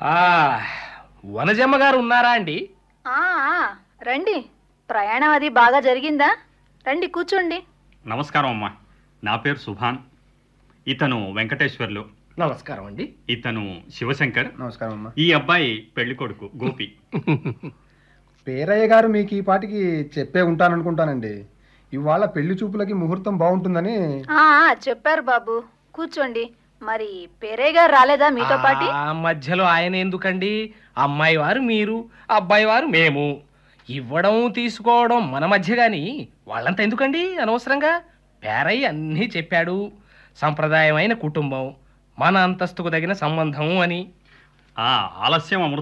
ఆ, వనజమ్మ గారు ఉన్నారా అండి ఆ, ఆ, రండి ప్రయాణం అది బాగా జరిగిందా రండి కూర్చోండి నమస్కారం అమ్మా నా పేరు సుభాన్ ఇతను వెంకటేశ్వర్లు నమస్కారం అండి ఇతను శివశంకర్ నమస్కారం అమ్మా ఈ అబ్బాయి పెళ్లి కొడుకు గోపి పేరయ్య గారు మీకు ఈ పాటికి చెప్పే ఉంటాననుకుంటానండి ఇవాళ పెళ్లి చూపులకి ముహూర్తం బాగుంటుందని ఆ, ఆ, చెప్పారు బాబు కూర్చోండి మరి పేరయ్య గారు రాలేదా మీతో పాటి ఆ మధ్యలో ఆయన ఎందుకండి అమ్మాయి వారు మీరు అబ్బాయి వారు మేము ఇవ్వడం తీసుకోవడం మన మధ్య గాని వాళ్ళంతా ఎందుకండి అనవసరంగా పేరయ్య అన్నీ చెప్పాడు సంప్రదాయమైన కుటుంబం మన అంతస్తుకు తగిన సంబంధం అని ఆ ఆలస్యం అమృతం